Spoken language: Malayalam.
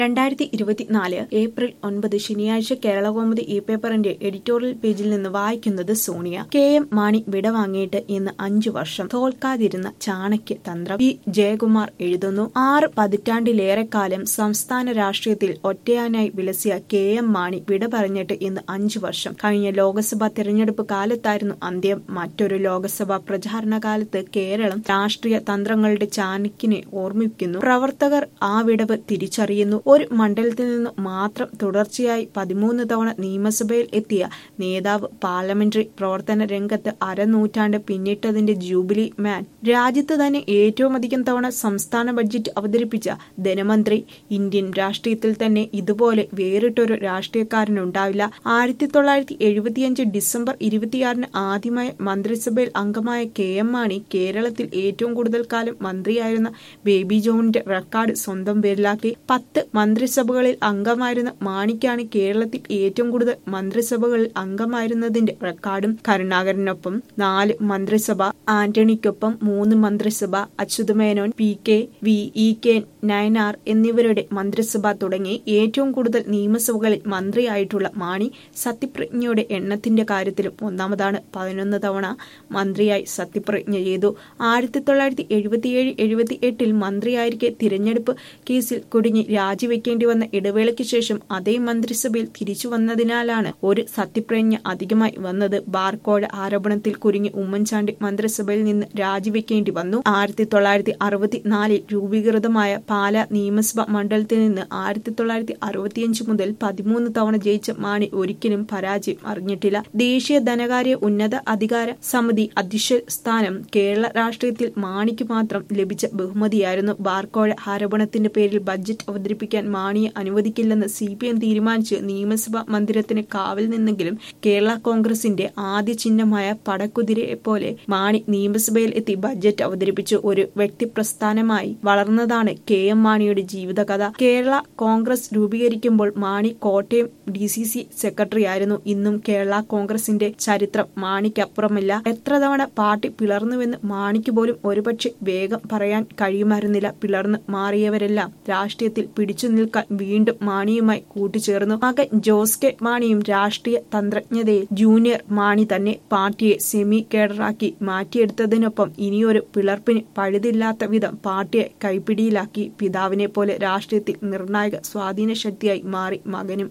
രണ്ടായിരത്തി ഇരുപത്തിനാല് ഏപ്രിൽ ഒൻപത് ശനിയാഴ്ച കേരളകൗമുദി ഇ പേപ്പറിന്റെ എഡിറ്റോറിയൽ പേജിൽ നിന്ന് വായിക്കുന്നത് സോണിയ കെ എം മാണി വിടവാങ്ങിയിട്ട് ഇന്ന് അഞ്ചു വർഷം തോൽക്കാതിരുന്ന ചാണക്യ തന്ത്രം പി ജയകുമാർ എഴുതുന്നു ആറ് പതിറ്റാണ്ടിലേറെക്കാലം സംസ്ഥാന രാഷ്ട്രീയത്തിൽ ഒറ്റയാനായി വിലസിയ കെ എം മാണി വിട പറഞ്ഞിട്ട് ഇന്ന് അഞ്ചു വർഷം കഴിഞ്ഞ ലോക്സഭാ തെരഞ്ഞെടുപ്പ് കാലത്തായിരുന്നു അന്ത്യം മറ്റൊരു ലോക്സഭാ പ്രചാരണ കാലത്ത് കേരളം രാഷ്ട്രീയ തന്ത്രങ്ങളുടെ ചാണക്യനെ ഓർമ്മിപ്പിക്കുന്നു പ്രവർത്തകർ ആ വിടവ് തിരിച്ചറിയുന്നു ഒരു മണ്ഡലത്തിൽ നിന്ന് മാത്രം തുടർച്ചയായി പതിമൂന്ന് തവണ നിയമസഭയിൽ എത്തിയ നേതാവ് പാർലമെന്ററി പ്രവർത്തന രംഗത്ത് അരനൂറ്റാണ്ട് പിന്നിട്ടതിന്റെ ജൂബിലി മാൻ രാജ്യത്ത് തന്നെ ഏറ്റവും അധികം തവണ സംസ്ഥാന ബഡ്ജറ്റ് അവതരിപ്പിച്ച ധനമന്ത്രി ഇന്ത്യൻ രാഷ്ട്രീയത്തിൽ തന്നെ ഇതുപോലെ വേറിട്ടൊരു രാഷ്ട്രീയക്കാരനുണ്ടാവില്ല ആയിരത്തി തൊള്ളായിരത്തി എഴുപത്തിയഞ്ച് ഡിസംബർ ഇരുപത്തിയാറിന് ആദ്യമായി മന്ത്രിസഭയിൽ അംഗമായ കെ എം മാണി കേരളത്തിൽ ഏറ്റവും കൂടുതൽ കാലം മന്ത്രിയായിരുന്ന ബേബി ജോണിന്റെ റെക്കോർഡ് സ്വന്തം പേരിലാക്കി പത്ത് മന്ത്രിസഭകളിൽ അംഗമായിരുന്ന മാണിക്കാണ് കേരളത്തിൽ ഏറ്റവും കൂടുതൽ മന്ത്രിസഭകളിൽ അംഗമായിരുന്നതിന്റെ റെക്കോർഡും കരുണാകരനൊപ്പം നാല് മന്ത്രിസഭ ആന്റണിക്കൊപ്പം മൂന്ന് മന്ത്രിസഭ Achuthamenon P K V E K Nayanar എന്നിവരുടെ മന്ത്രിസഭ തുടങ്ങി ഏറ്റവും കൂടുതൽ നിയമസഭകളിൽ മന്ത്രിയായിട്ടുള്ള മാണി സത്യപ്രതിജ്ഞയുടെ എണ്ണത്തിന്റെ കാര്യത്തിലും ഒന്നാമതാണ് പതിനൊന്ന് തവണ മന്ത്രിയായി സത്യപ്രതിജ്ഞ ചെയ്തു ആയിരത്തി തൊള്ളായിരത്തി എഴുപത്തിയേഴ് എഴുപത്തി എട്ടിൽ മന്ത്രിയായിരിക്കെ തിരഞ്ഞെടുപ്പ് കേസിൽ കുടുങ്ങി രാജിവെക്കേണ്ടി വന്ന ഇടവേളയ്ക്ക് ശേഷം അതേ മന്ത്രിസഭയിൽ തിരിച്ചു വന്നതിനാലാണ് ഒരു സത്യപ്രതിജ്ഞ അധികമായി വന്നത് ബാർക്കോഴ ആരോപണത്തിൽ കുരുങ്ങി ഉമ്മൻചാണ്ടി മന്ത്രിസഭയിൽ നിന്ന് രാജിവെക്കേണ്ടി വന്നു ആയിരത്തി തൊള്ളായിരത്തി അറുപത്തിനാലിൽ രൂപീകൃതമായ പാല നിയമസഭാ മണ്ഡലത്തിൽ നിന്ന് ആയിരത്തി തൊള്ളായിരത്തി അറുപത്തിയഞ്ച് മുതൽ പതിമൂന്ന് തവണ ജയിച്ച മാണി ഒരിക്കലും പരാജയം അറിഞ്ഞിട്ടില്ല ദേശീയ ധനകാര്യ ഉന്നത അധികാര സമിതി അധ്യക്ഷ സ്ഥാനം കേരള രാഷ്ട്രീയത്തിൽ മാണിക്ക് മാത്രം ലഭിച്ച ബഹുമതിയായിരുന്നു ബാർക്കോഴ ആരോപണത്തിന്റെ പേരിൽ ബഡ്ജറ്റ് അവതരിപ്പിക്കാൻ മാണിയെ അനുവദിക്കില്ലെന്ന് സി പി എം തീരുമാനിച്ച് നിയമസഭാ മന്ദിരത്തിന് കാവൽ നിന്നെങ്കിലും കേരള കോൺഗ്രസിന്റെ ആദ്യ ചിഹ്നമായ പടക്കുതിരയെ പോലെ മാണി നിയമസഭയിൽ എത്തി ബഡ്ജറ്റ് അവതരിപ്പിച്ചു ഒരു വ്യക്തി പ്രസ്ഥാനമായി വളർന്നതാണ് കെ എം മാണിയുടെ ജീവിതകഥ കേരള കോൺഗ്രസ് രൂപീകരിക്കുമ്പോൾ Mani Kottayam D C C secretary ആയിരുന്നു ഇന്നും കേരള കോൺഗ്രസിന്റെ ചരിത്രം മാണിക്കപ്പുറമില്ല എത്ര തവണ പാർട്ടി പിളർന്നുവെന്ന് മാണിക്ക് പോലും ഒരുപക്ഷെ വേഗം പറയാൻ കഴിയുമായിരുന്നില്ല പിളർന്ന് മാറിയവരെല്ലാം രാഷ്ട്രീയത്തിൽ പിടിച്ചു നിൽക്കാൻ വീണ്ടും മാണിയുമായി കൂട്ടിച്ചേർന്നു മകൻ ജോസ് കെ മാണിയും രാഷ്ട്രീയ തന്ത്രജ്ഞതയിൽ ജൂനിയർ മാണി തന്നെ പാർട്ടിയെ സെമി കേഡറാക്കി മാറ്റിയെടുത്തതിനൊപ്പം ഇനിയൊരു പിളർപ്പിന് പഴുതില്ലാത്ത വിധം പാർട്ടിയെ കൈപ്പിടിയിലാക്കി പിതാവിനെ പോലെ രാഷ്ട്രീയത്തിൽ നിർണായക സ്വാധീന ശക്തിയായി മാറി മകനും